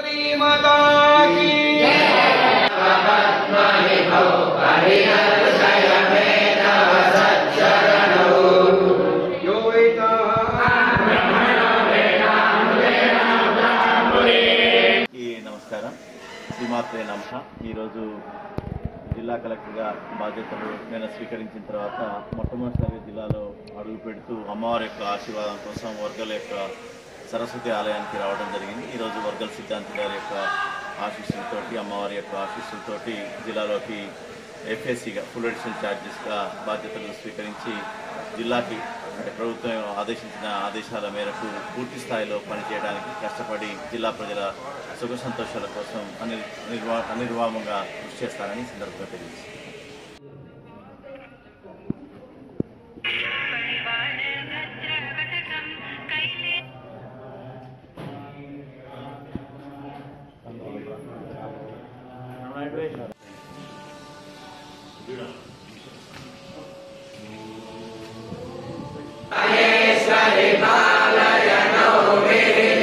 सरस्वती माता की यो वेदा ఈ నమస్కారం శ్రీమాత్రే నమః ఈరోజు జిల్లా కలెక్టర్గా బాధ్యతలు నేను స్వీకరించిన తర్వాత మొట్టమొదటిసారి జిల్లాలో అడుగు పెడుతూ అమ్మవారి యొక్క ఆశీర్వాదం కోసం వర్గల యొక్క సరస్వతి ఆలయానికి రావడం జరిగింది ఈరోజు వర్గల సిద్ధాంతి గారి యొక్క ఆశీస్సులతోటి అమ్మవారి యొక్క ఆశీస్సులతోటి జిల్లాలోకి ఎఫ్ఎస్సిగా ఫుల్ అడిషనల్ ఛార్జెస్గా బాధ్యతలు స్వీకరించి జిల్లాకి అంటే ప్రభుత్వం ఆదేశించిన ఆదేశాల మేరకు పూర్తి స్థాయిలో పనిచేయడానికి కష్టపడి జిల్లా ప్రజల సుఖ సంతోషాల కోసం అని నిర్వా అనిర్వామంగా కృషి చేస్తానని ఈ సందర్భంగా తెలియజేస్తాను परिवारभद्रवटकं कैले శ్రీ